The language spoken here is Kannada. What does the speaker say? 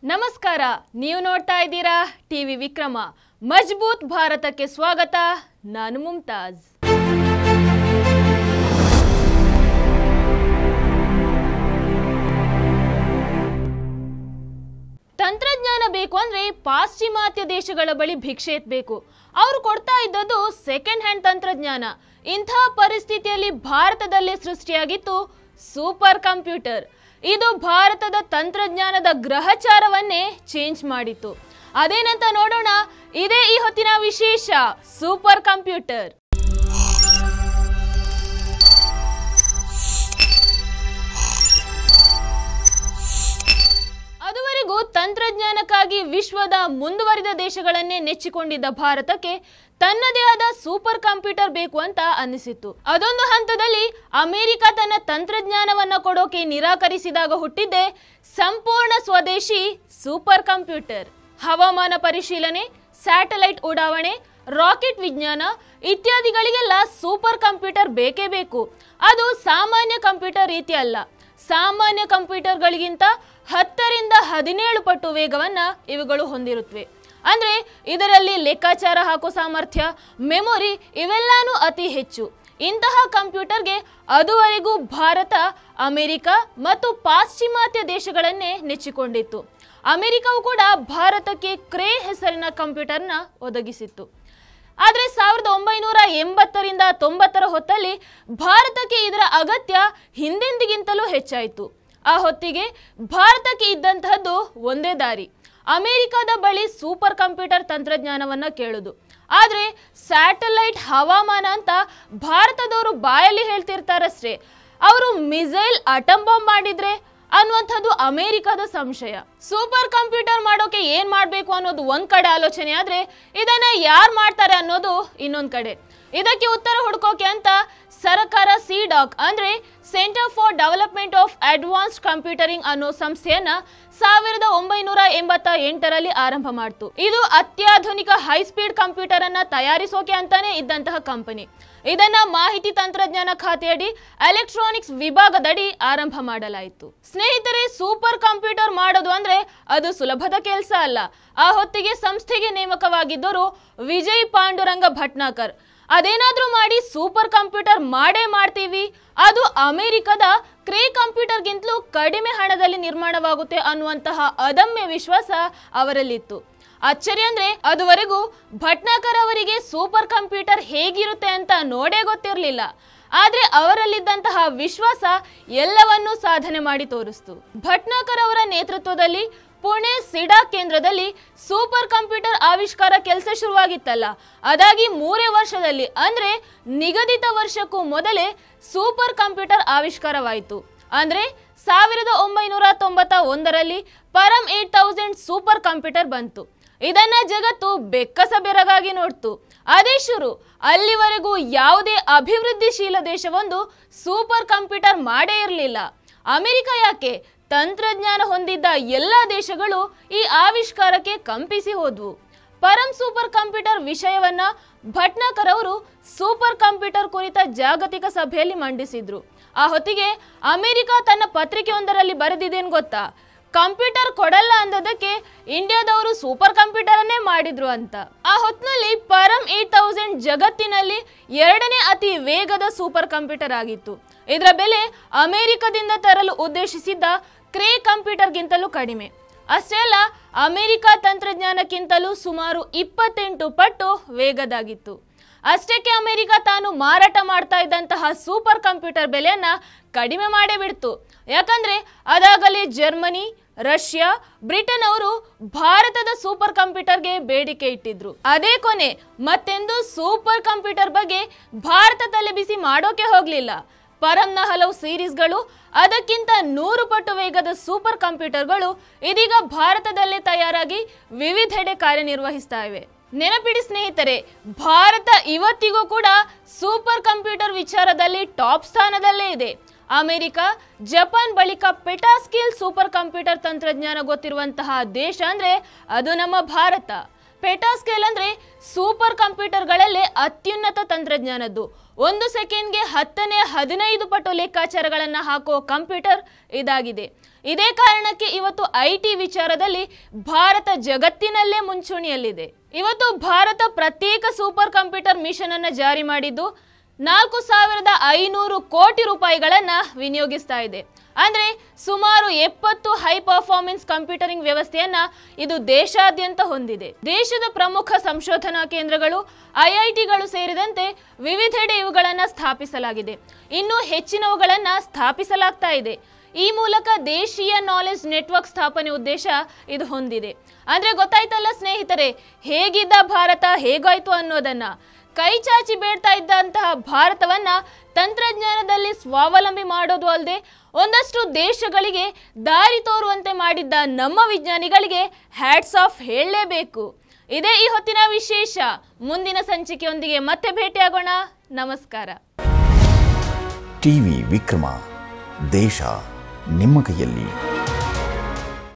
ನಮಸ್ಕಾರ ನೀವು ನೋಡ್ತಾ ಇದ್ದೀರಾ ಟಿವಿ ವಿಕ್ರಮ ಮಜ್ಬೂತ್ ಭಾರತಕ್ಕೆ ಸ್ವಾಗತ ನಾನು ಮುಮ್ತಾಜ್ ತಂತ್ರಜ್ಞಾನ ಬೇಕು ಅಂದ್ರೆ ಪಾಶ್ಚಿಮಾತ್ಯ ದೇಶಗಳ ಬಳಿ ಭಿಕ್ಷೆ ಎತ್ತಬೇಕು ಅವರು ಕೊಡ್ತಾ ಇದ್ದದ್ದು ಸೆಕೆಂಡ್ ಹ್ಯಾಂಡ್ ತಂತ್ರಜ್ಞಾನ ಇಂಥ ಪರಿಸ್ಥಿತಿಯಲ್ಲಿ ಭಾರತದಲ್ಲೇ ಸೃಷ್ಟಿಯಾಗಿತ್ತು ಸೂಪರ್ ಕಂಪ್ಯೂಟರ್ ಇದು ಭಾರತದ ತಂತ್ರಜ್ಞಾನದ ಗ್ರಹಚಾರವನ್ನೇ ಚೇಂಜ್ ಮಾಡಿತ್ತು ಅದೇನಂತ ನೋಡೋಣ ಇದೇ ಈ ಹೊತ್ತಿನ ವಿಶೇಷ ಸೂಪರ್ ಕಂಪ್ಯೂಟರ್ ಅದುವರೆಗೂ ತಂತ್ರಜ್ಞಾನಕ್ಕಾಗಿ ವಿಶ್ವದ ಮುಂದುವರಿದ ದೇಶಗಳನ್ನೇ ನೆಚ್ಚಿಕೊಂಡಿದ್ದ ಭಾರತಕ್ಕೆ ತನ್ನದೇ ಆದ ಸೂಪರ್ ಕಂಪ್ಯೂಟರ್ ಬೇಕು ಅಂತ ಅನ್ನಿಸಿತ್ತು ಅದೊಂದು ಹಂತದಲ್ಲಿ ಅಮೆರಿಕ ತನ್ನ ತಂತ್ರಜ್ಞಾನವನ್ನ ಕೊಡೋಕೆ ನಿರಾಕರಿಸಿದಾಗ ಹುಟ್ಟಿದ್ದೆ ಸಂಪೂರ್ಣ ಸ್ವದೇಶಿ ಸೂಪರ್ ಕಂಪ್ಯೂಟರ್ ಹವಾಮಾನ ಪರಿಶೀಲನೆ ಸ್ಯಾಟಲೈಟ್ ಉಡಾವಣೆ ರಾಕೆಟ್ ವಿಜ್ಞಾನ ಇತ್ಯಾದಿಗಳಿಗೆಲ್ಲ ಸೂಪರ್ ಕಂಪ್ಯೂಟರ್ ಬೇಕೇ ಬೇಕು ಅದು ಸಾಮಾನ್ಯ ಕಂಪ್ಯೂಟರ್ ರೀತಿ ಅಲ್ಲ ಸಾಮಾನ್ಯ ಕಂಪ್ಯೂಟರ್ಗಳಿಗಿಂತ ಹತ್ತರಿಂದ ಹದಿನೇಳು ಪಟ್ಟು ವೇಗವನ್ನ ಇವುಗಳು ಹೊಂದಿರುತ್ತವೆ ಅಂದ್ರೆ ಇದರಲ್ಲಿ ಲೆಕ್ಕಾಚಾರ ಹಾಕೋ ಸಾಮರ್ಥ್ಯ ಮೆಮೊರಿ ಇವೆಲ್ಲಾನು ಅತಿ ಹೆಚ್ಚು ಇಂತಹ ಕಂಪ್ಯೂಟರ್ಗೆ ಅದುವರೆಗೂ ಭಾರತ ಅಮೆರಿಕ ಮತ್ತು ಪಾಶ್ಚಿಮಾತ್ಯ ದೇಶಗಳನ್ನೇ ನೆಚ್ಚಿಕೊಂಡಿತ್ತು ಅಮೆರಿಕವು ಕೂಡ ಭಾರತಕ್ಕೆ ಕ್ರೇ ಹೆಸರಿನ ಕಂಪ್ಯೂಟರ್ನ ಒದಗಿಸಿತ್ತು ಆದರೆ ಸಾವಿರದ ಒಂಬೈನೂರ ಎಂಬತ್ತರಿಂದ ತೊಂಬತ್ತರ ಹೊತ್ತಲ್ಲಿ ಭಾರತಕ್ಕೆ ಇದರ ಅಗತ್ಯ ಹಿಂದೆಂದಿಗಿಂತಲೂ ಹೆಚ್ಚಾಯಿತು ಆ ಹೊತ್ತಿಗೆ ಭಾರತಕ್ಕೆ ಇದ್ದಂತಹದ್ದು ಒಂದೇ ದಾರಿ ಅಮೆರಿಕದ ಬಳಿ ಸೂಪರ್ ಕಂಪ್ಯೂಟರ್ ತಂತ್ರಜ್ಞಾನವನ್ನ ಕೇಳುದು ಆದರೆ ಸ್ಯಾಟಲೈಟ್ ಹವಾಮಾನ ಅಂತ ಭಾರತದವರು ಬಾಯಲ್ಲಿ ಹೇಳ್ತಿರ್ತಾರಷ್ಟೇ ಅವರು ಮಿಸೈಲ್ ಅಟಮ್ ಬಾಂಬ್ ಮಾಡಿದ್ರೆ ಅನ್ನುವಂಥದ್ದು ಅಮೆರಿಕದ ಸಂಶಯ ಸೂಪರ್ ಕಂಪ್ಯೂಟರ್ ಮಾಡೋಕೆ ಏನ್ ಮಾಡಬೇಕು ಅನ್ನೋದು ಒಂದ್ ಕಡೆ ಆಲೋಚನೆ ಆದ್ರೆ ಇದನ್ನ ಯಾರು ಮಾಡ್ತಾರೆ ಅನ್ನೋದು ಇನ್ನೊಂದ್ ಕಡೆ ಇದಕ್ಕೆ ಉತ್ತರ ಹುಡ್ಕೋಕೆ ಅಂತ ಸರ್ಕಾರ ಸಿಡಾಕ್ ಅಂದ್ರೆ centre for development of advanced computing ಅನ್ನೋ ಸಂಸ್ಥೆಯನ್ನ ಸಾವಿರದ ಒಂಬೈನೂರ ಎಂಬತ್ತ ಎಂಟರಲ್ಲಿ ಆರಂಭ ಮಾಡ್ತು ಇದು ಅತ್ಯಾಧುನಿಕ ಹೈ ಸ್ಪೀಡ್ ಕಂಪ್ಯೂಟರ್ ಅನ್ನ ತಯಾರಿಸೋಕೆ ಅಂತಾನೆ ಇದ್ದಂತಹ ಕಂಪನಿ ಇದನ್ನ ಮಾಹಿತಿ ತಂತ್ರಜ್ಞಾನ ಖಾತೆಯಡಿ ಎಲೆಕ್ಟ್ರಾನಿಕ್ಸ್ ವಿಭಾಗದಡಿ ಆರಂಭ ಮಾಡಲಾಯಿತು ಸ್ನೇಹಿತರೆ ಸೂಪರ್ ಕಂಪ್ಯೂಟರ್ ಮಾಡೋದು ಅಂದ್ರೆ ಅದು ಸುಲಭದ ಕೆಲಸ ಅಲ್ಲ ಆ ಹೊತ್ತಿಗೆ ಸಂಸ್ಥೆಗೆ ನೇಮಕವಾಗಿದ್ದರು ವಿಜಯ್ ಪಾಂಡುರಂಗ ಭಟ್ನಾಕರ್ ಅದೇನಾದ್ರೂ ಮಾಡಿ ಸೂಪರ್ ಕಂಪ್ಯೂಟರ್ ಮಾಡೇ ಮಾಡ್ತೀವಿ ಅದು ಅಮೆರಿಕದ ಕ್ರೇ ಕಂಪ್ಯೂಟರ್ಗಿಂತಲೂ ಕಡಿಮೆ ಹಣದಲ್ಲಿ ನಿರ್ಮಾಣವಾಗುತ್ತೆ ಅನ್ನುವಂತಹ ಅದಮ್ಯ ವಿಶ್ವಾಸ ಅವರಲ್ಲಿತ್ತು ಅಚ್ಚರಿ ಅಂದ್ರೆ ಅದುವರೆಗೂ ಭಟ್ನಾಕರ್ ಅವರಿಗೆ ಸೂಪರ್ ಕಂಪ್ಯೂಟರ್ ಹೇಗಿರುತ್ತೆ ಅಂತ ನೋಡೇ ಗೊತ್ತಿರಲಿಲ್ಲ ಆದ್ರೆ ಅವರಲ್ಲಿದ್ದಂತಹ ವಿಶ್ವಾಸ ಎಲ್ಲವನ್ನೂ ಸಾಧನೆ ಮಾಡಿ ತೋರಿಸ್ತು ಭಟ್ನಾಕರ್ ಅವರ ನೇತೃತ್ವದಲ್ಲಿ ಪುಣೆ ಸಿಡಾ ಕೇಂದ್ರದಲ್ಲಿ ಸೂಪರ್ ಕಂಪ್ಯೂಟರ್ ಆವಿಷ್ಕಾರ ಕೆಲಸ ಶುರುವಾಗಿತ್ತಲ್ಲ ಅದಾಗಿ ಮೂರೇ ವರ್ಷದಲ್ಲಿ ಅಂದ್ರೆ ನಿಗದಿತ ವರ್ಷಕ್ಕೂ ಮೊದಲೇ ಸೂಪರ್ ಕಂಪ್ಯೂಟರ್ ಆವಿಷ್ಕಾರವಾಯಿತು ಅಂದ್ರೆ ಸಾವಿರದ ಒಂಬೈನೂರ ತೊಂಬತ್ತ ಒಂದರಲ್ಲಿ Param eight thousand super computer ಬಂತು ಇದನ್ನ ಜಗತ್ತು ಬೆಕ್ಕಸ ಬೆರಗಾಗಿ ನೋಡ್ತು ಅದೇ ಶುರು ಅಲ್ಲಿವರೆಗೂ ಯಾವುದೇ ಅಭಿವೃದ್ಧಿಶೀಲ ದೇಶವೊಂದು ಸೂಪರ್ ಕಂಪ್ಯೂಟರ್ ಮಾಡೇ ಇರಲಿಲ್ಲ ಅಮೆರಿಕ ಯಾಕೆ ತಂತ್ರಜ್ಞಾನ ಹೊಂದಿದ್ದ ಎಲ್ಲ ದೇಶಗಳು ಈ ಆವಿಷ್ಕಾರಕ್ಕೆ ಕಂಪಿಸಿ ಹೋದ್ವು ಪರಂ ಸೂಪರ್ ಕಂಪ್ಯೂಟರ್ ವಿಷಯವನ್ನ ಭಟ್ನಾಕರ್ ಅವರು ಸೂಪರ್ ಕಂಪ್ಯೂಟರ್ ಕುರಿತ ಜಾಗತಿಕ ಸಭೆಯಲ್ಲಿ ಮಂಡಿಸಿದ್ರು ಆ ಹೊತ್ತಿಗೆ ಅಮೆರಿಕ ತನ್ನ ಪತ್ರಿಕೆಯೊಂದರಲ್ಲಿ ಬರೆದಿದ್ದೇನು ಗೊತ್ತಾ ಕಂಪ್ಯೂಟರ್ ಕೊಡಲ್ಲ ಅಂದದಕ್ಕೆ ಇಂಡಿಯಾದವರು ಸೂಪರ್ ಕಂಪ್ಯೂಟರ್ ಅನ್ನೇ ಮಾಡಿದ್ರು ಅಂತ ಆ ಹೊತ್ತಿನಲ್ಲಿ ಪರಂ ಏಟ್ ತೌಸಂಡ್ ಜಗತ್ತಿನಲ್ಲಿ ಎರಡನೇ ಅತಿ ವೇಗದ ಸೂಪರ್ ಕಂಪ್ಯೂಟರ್ ಆಗಿತ್ತು ಇದರ ಬೆಲೆ ಅಮೆರಿಕದಿಂದ ತರಲು ಉದ್ದೇಶಿಸಿದ್ದ ಕ್ರೇ ಕಂಪ್ಯೂಟರ್ಗಿಂತಲೂ ಕಡಿಮೆ ಅಷ್ಟೇ ಅಲ್ಲ ಅಮೆರಿಕ ತಂತ್ರಜ್ಞಾನಕ್ಕಿಂತಲೂ ಸುಮಾರು ಇಪ್ಪತ್ತೆಂಟು ಪಟ್ಟು ವೇಗದಾಗಿತ್ತು ಅಷ್ಟಕ್ಕೆ ಅಮೆರಿಕ ತಾನು ಮಾರಾಟ ಮಾಡ್ತಾ ಇದ್ದಂತಹ ಸೂಪರ್ ಕಂಪ್ಯೂಟರ್ ಬೆಲೆಯನ್ನ ಕಡಿಮೆ ಮಾಡೇ ಬಿಡ್ತು ಯಾಕಂದ್ರೆ ಅದಾಗಲೇ ಜರ್ಮನಿ ರಷ್ಯಾ ಬ್ರಿಟನ್ ಅವರು ಭಾರತದ ಸೂಪರ್ ಕಂಪ್ಯೂಟರ್ಗೆ ಬೇಡಿಕೆ ಇಟ್ಟಿದ್ರು ಅದೇ ಕೊನೆ ಮತ್ತೆಂದು ಸೂಪರ್ ಕಂಪ್ಯೂಟರ್ ಬಗ್ಗೆ ಭಾರತ ತಲೆ ಬಿಸಿ ಮಾಡೋಕೆ ಹೋಗ್ಲಿಲ್ಲ ಪರಂನ ಹಲವು ಸೀರೀಸ್ಗಳು ಅದಕ್ಕಿಂತ ನೂರು ಪಟ್ಟು ವೇಗದ ಸೂಪರ್ ಕಂಪ್ಯೂಟರ್ಗಳು ಇದೀಗ ಭಾರತದಲ್ಲೇ ತಯಾರಾಗಿ ವಿವಿಧೆಡೆ ಕಾರ್ಯನಿರ್ವಹಿಸ್ತಾ ಇವೆ ನೆನಪಿಡಿ ಸ್ನೇಹಿತರೆ ಭಾರತ ಇವತ್ತಿಗೂ ಕೂಡ ಸೂಪರ್ ಕಂಪ್ಯೂಟರ್ ವಿಚಾರದಲ್ಲಿ ಟಾಪ್ ಸ್ಥಾನದಲ್ಲೇ ಇದೆ ಅಮೆರಿಕ ಜಪಾನ್ ಬಳಿಕ ಪೆಟಾಸ್ಕಿಲ್ ಸೂಪರ್ ಕಂಪ್ಯೂಟರ್ ತಂತ್ರಜ್ಞಾನ ಗೊತ್ತಿರುವಂತಹ ದೇಶ ಅಂದ್ರೆ ಅದು ನಮ್ಮ ಭಾರತ ಪೆಟಾಸ್ಕೇಲ್ ಅಂದ್ರೆ ಸೂಪರ್ ಕಂಪ್ಯೂಟರ್ಗಳಲ್ಲೇ ಅತ್ಯುನ್ನತ ತಂತ್ರಜ್ಞಾನದ್ದು ಒಂದು ಸೆಕೆಂಡ್ಗೆ ಹತ್ತನೇ ಹದಿನೈದು ಪಟ್ಟು ಲೆಕ್ಕಾಚಾರಗಳನ್ನು ಹಾಕೋ ಕಂಪ್ಯೂಟರ್ ಇದಾಗಿದೆ ಇದೇ ಕಾರಣಕ್ಕೆ ಇವತ್ತು ಐ ಟಿ ವಿಚಾರದಲ್ಲಿ ಭಾರತ ಜಗತ್ತಿನಲ್ಲೇ ಮುಂಚೂಣಿಯಲ್ಲಿದೆ ಇವತ್ತು ಭಾರತ ಪ್ರತ್ಯೇಕ ಸೂಪರ್ ಕಂಪ್ಯೂಟರ್ ಮಿಷನ್ ಅನ್ನು ಜಾರಿ ಮಾಡಿದ್ದು ನಾಲ್ಕು ಸಾವಿರದ ಐನೂರು ಕೋಟಿ ರೂಪಾಯಿಗಳನ್ನ ವಿನಿಯೋಗಿಸ್ತಾ ಇದೆ ಅಂದ್ರೆ ಸುಮಾರು ಎಪ್ಪತ್ತು ಹೈ ಪರ್ಫಾರ್ಮೆನ್ಸ್ ಕಂಪ್ಯೂಟರಿಂಗ್ ವ್ಯವಸ್ಥೆಯನ್ನ ಇದು ದೇಶಾದ್ಯಂತ ಹೊಂದಿದೆ ದೇಶದ ಪ್ರಮುಖ ಸಂಶೋಧನಾ ಕೇಂದ್ರಗಳು ಐಐಟಿಗಳು ಸೇರಿದಂತೆ ವಿವಿಧೆಡೆ ಇವುಗಳನ್ನು ಸ್ಥಾಪಿಸಲಾಗಿದೆ ಇನ್ನು ಹೆಚ್ಚಿನವುಗಳನ್ನು ಸ್ಥಾಪಿಸಲಾಗ್ತಾ ಇದೆ ಈ ಮೂಲಕ ದೇಶೀಯ ನಾಲೆಜ್ ನೆಟ್ವರ್ಕ್ ಸ್ಥಾಪನೆ ಉದ್ದೇಶ ಇದು ಹೊಂದಿದೆ ಅಂದ್ರೆ ಗೊತ್ತಾಯ್ತಲ್ಲ ಸ್ನೇಹಿತರೆ ಹೇಗಿದ್ದ ಭಾರತ ಹೇಗಾಯ್ತು ಅನ್ನೋದನ್ನ ಕೈ ಚಾಚಿ ಬೇಡ್ತಾ ಇದ್ದಂತಹ ಭಾರತವನ್ನ ತಂತ್ರಜ್ಞಾನದಲ್ಲಿ ಸ್ವಾವಲಂಬಿ ಮಾಡೋದು ಅಲ್ಲದೆ ಒಂದಷ್ಟು ದೇಶಗಳಿಗೆ ದಾರಿ ತೋರುವಂತೆ ಮಾಡಿದ್ದ ನಮ್ಮ ವಿಜ್ಞಾನಿಗಳಿಗೆ ಹ್ಯಾಟ್ಸ್ ಆಫ್ ಹೇಳಲೇಬೇಕು ಇದೇ ಈ ಹೊತ್ತಿನ ವಿಶೇಷ ಮುಂದಿನ ಸಂಚಿಕೆಯೊಂದಿಗೆ ಮತ್ತೆ ಭೇಟಿಯಾಗೋಣ ನಮಸ್ಕಾರ ಟಿವಿ ವಿಕ್ರಮ ದೇಶ ನಿಮ್ಮ ಕೈಯಲ್ಲಿ